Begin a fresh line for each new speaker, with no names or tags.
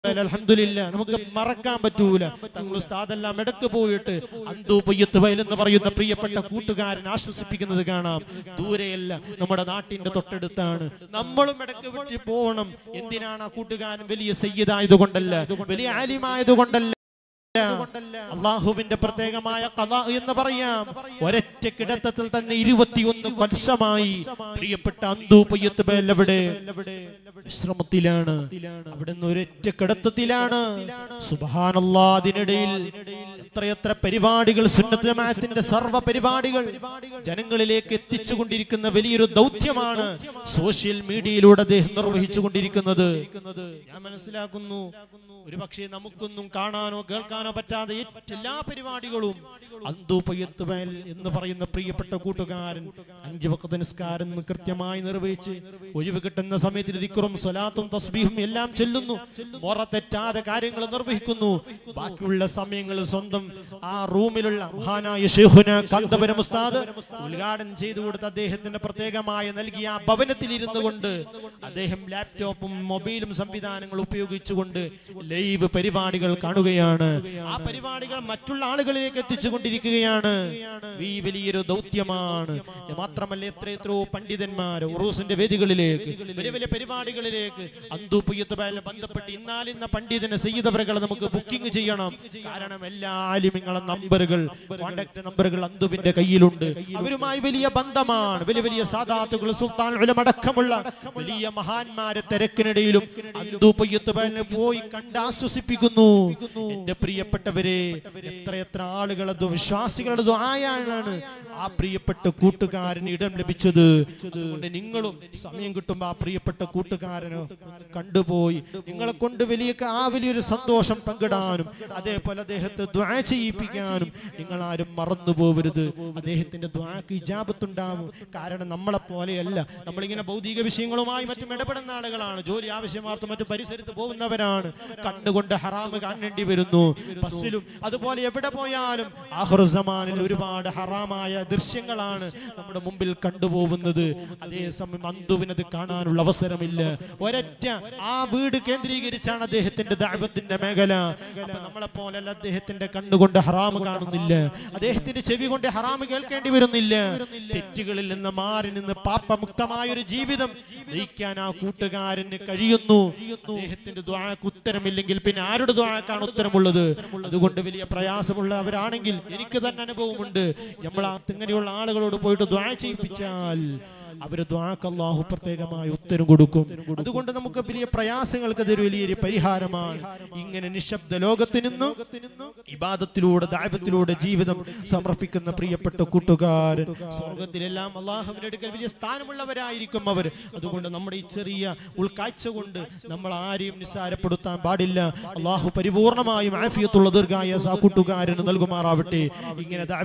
അൽഹംദുലില്ല നമുക്ക് മറക്കാൻ പറ്റൂല തങ്ങൾ ഉസ്താദെല്ലാം ഇടക്ക് പോയിട്ട് അന്തു പൊയ്യത്ത് വയൽ എന്ന് പറയുന്ന പ്രിയപ്പെട്ട കൂട്ടുകാരൻ ആശ്വസിപ്പിക്കുന്നത് കാണാം ദൂരെയല്ല നമ്മുടെ നാട്ടിന്റെ തൊട്ടടുത്താണ് നമ്മളും ഇടക്ക് വിട്ട് പോകണം എന്തിനാണ് ആ കൂട്ടുകാരൻ വലിയ സയ്യിദായത് കൊണ്ടല്ല വലിയ ആലിമായത് കൊണ്ടല്ല അള്ളാഹുവിന്റെ പ്രത്യേകമായ കഥ എന്ന് പറയാം ഒരൊറ്റ കിടത്തത്തിൽ തന്നെ ഇരുപത്തിയൊന്ന് വർഷമായി പ്രിയപ്പെട്ട അന്തു പൊയ്യത്ത് ബേലവിടെ വിശ്രമത്തിലാണ് അവിടുന്ന് ഒരൊറ്റ കിടത്തത്തിലാണ് സുബാനല്ലാ അതിനിടയിൽ എത്രയെത്ര പരിപാടികൾ സുന്നത്ത് ജമാഅത്തിന്റെ സർവ്വ പരിപാടികൾ ജനങ്ങളിലേക്ക് എത്തിച്ചുകൊണ്ടിരിക്കുന്ന വലിയൊരു ദൗത്യമാണ് സോഷ്യൽ മീഡിയയിലൂടെ അദ്ദേഹം നിർവഹിച്ചുകൊണ്ടിരിക്കുന്നത് ഞാൻ മനസ്സിലാക്കുന്നു ഒരു പക്ഷേ നമുക്കൊന്നും കാണാനോ കേൾക്കാനോ പറ്റാതെ എല്ലാ പരിപാടികളും അന്തു പയ്യത്ത് മേൽ എന്ന് പറയുന്ന പ്രിയപ്പെട്ട കൂട്ടുകാരൻ അഞ്ചു വക്കത്ത് നിസ്കാരം കൃത്യമായി നിർവഹിച്ച് ഒഴിവ് കിട്ടുന്ന സമയത്ത് ദിക്റും സ്വലാത്തും തസ്ബീഹും എല്ലാം ചെല്ലുന്നു മുറ തെറ്റാതെ കാര്യങ്ങൾ നിർവഹിക്കുന്നു ബാക്കിയുള്ള സമയങ്ങളിൽ സ്വന്തം ആ റൂമിലുള്ള മഹാനായ ഷെയ്ഖുന കാന്തപുരം ഉസ്താദ് ഉദ്ഘാടനം ചെയ്തു കൊടുത്ത അദ്ദേഹത്തിന്റെ പ്രത്യേകമായ നൽകിയ ആ ഭവനത്തിൽ ഇരുന്നു കൊണ്ട് അദ്ദേഹം ലാപ്ടോപ്പും മൊബൈലും സംവിധാനങ്ങൾ ഉപയോഗിച്ചുകൊണ്ട് ലൈവ് പരിപാടികൾ കാണുകയാണ് ആ പരിപാടികൾ മറ്റുള്ള ആളുകളിലേക്ക് എത്തിച്ചുകൊണ്ടിരിക്കുകയാണ് ഈ വലിയൊരു ദൗത്യമാണ് മാത്രമല്ല എത്ര എത്രയോ പണ്ഡിതന്മാർ ഉറൂസിന്റെ വേദികളിലേക്ക് വലിയ വലിയ പരിപാടികളിലേക്ക് അന്തു പുയ്യത്തുമായി ബന്ധപ്പെട്ട് ഇന്നാലിന്ന പണ്ഡിതനെ സയ്യിദവറുകളെ നമുക്ക് ബുക്കിംഗ് ചെയ്യണം കാരണം എല്ലാ ആലിമ്യങ്ങളെ നമ്പറുകൾ കോണ്ടാക്ട് നമ്പറുകൾ അന്തുവിന്റെ കയ്യിലുണ്ട് അവരുമായി വലിയ ബന്ധമാണ് വലിയ വലിയ സാദാത്തുകൾ സുൽത്താൻ ഉലമടക്കമുള്ള വലിയ മഹാന്മാരെ തിരക്കിനിടയിലും അന്തു പൊയ്യത്തുബാലിനെ പോയി കണ്ട് ആശ്വസിപ്പിക്കുന്നു എന്റെ പ്രിയപ്പെട്ടവരെ എത്ര എത്ര ആളുകളെ ദു- വിശ്വാസികളുടെ ദ്വായാണ് ആ പ്രിയപ്പെട്ട കൂട്ടുകാരന് ഇടം ലഭിച്ചത് അതുകൊണ്ട് നിങ്ങളും സമയം കിട്ടുമ്പോൾ ആ പ്രിയപ്പെട്ട കൂട്ടുകാരനെ ഒന്ന് കണ്ടുപോയി നിങ്ങളെ കൊണ്ട് വലിയ ആ വലിയൊരു സന്തോഷം പങ്കിടാനും അതേപോലെ അദ്ദേഹത്തെ ദ്വാ ചെയ്യിപ്പിക്കാനും നിങ്ങൾ ആരും മറന്നു പോകരുത് അദ്ദേഹത്തിന്റെ ദ്വാക്ക് ഇജാബത്തുണ്ടാവും കാരണം നമ്മളെ പോലെയല്ല നമ്മളിങ്ങനെ ഭൗതിക വിഷയങ്ങളുമായി മറ്റും ഇടപെടുന്ന ആളുകളാണ് ജോലി ആവശ്യമാർത്തും മറ്റു പരിസരത്ത് പോകുന്നവരാണ് കണ്ണുകൊണ്ട് ഹറാമ് കാണേണ്ടി വരുന്നു ബസ്സിലും അതുപോലെ എവിടെ പോയാലും ആഹ്റുസമാനിൽ ഒരുപാട് ഹറാമായ ദൃശ്യങ്ങളാണ് നമ്മുടെ മുമ്പിൽ കണ്ടുപോകുന്നത് അതേസമയം അന്തുവിനത് കാണാനുള്ള അവസരമില്ല ഒരൊറ്റ ആ വീട് കേന്ദ്രീകരിച്ചാണ് അദ്ദേഹത്തിന്റെ ദൈവത്തിന്റെ മേഖല അപ്പൊ നമ്മളെ പോലല്ല അദ്ദേഹത്തിന്റെ കണ്ണുകൊണ്ട് ഹറാമ് കാണുന്നില്ല അദ്ദേഹത്തിന്റെ ചെവി കൊണ്ട് ഹറാമ് കേൾക്കേണ്ടി വരുന്നില്ല തെറ്റുകളിൽ നിന്ന് മാറി നിന്ന് പാപമുക്തമായ ഒരു ജീവിതം നയിക്കാൻ ആ കൂട്ടുകാരന് കഴിയുന്നു അദ്ദേഹത്തിന്റെ ദ്വാക്ക് ഉത്തരമില്ലെങ്കിൽ പിന്നെ ആരുടെ ദ്വാക്കാണ് ഉത്തരമുള്ളത് അതുകൊണ്ട് വലിയ പ്രയാസമുള്ളവരാണെങ്കിൽ എനിക്ക് തന്നെ അനുഭവമുണ്ട് നമ്മൾ ആ ഇങ്ങനെയുള്ള ആളുകളോട് പോയിട്ട് ദ്വാ ചെയ്യിപ്പിച്ചാൽ അവര് ദ്വാക്ക് അള്ളാഹു പ്രത്യേകമായ ഉത്തരം കൊടുക്കും അതുകൊണ്ട് നമുക്ക് വലിയ പ്രയാസങ്ങൾക്ക് അതൊരു വലിയൊരു പരിഹാരമാണ് ഇങ്ങനെ നിശബ്ദ ലോകത്ത് നിന്ന് ഇബാദത്തിലൂടെ ദാപത്തിലൂടെ ജീവിതം സമർപ്പിക്കുന്ന പ്രിയപ്പെട്ട കൂട്ടുകാരൻ സ്വർഗത്തിലെല്ലാം അള്ളാഹുവിന്റെ അടുക്കൽ വലിയ സ്ഥാനമുള്ളവരായിരിക്കും അവർ അതുകൊണ്ട് നമ്മുടെ ഈ ചെറിയ ഉൾക്കാഴ്ച കൊണ്ട് നമ്മൾ ആരെയും നിസ്സാരപ്പെടുത്താൻ പാടില്ല അള്ളാഹു പരിപൂർണമായും ആഫിയത്തുള്ള ദീർഘായ ആ കൂട്ടുകാരന് നൽകുമാറാവട്ടെ ഇങ്ങനെ ദാ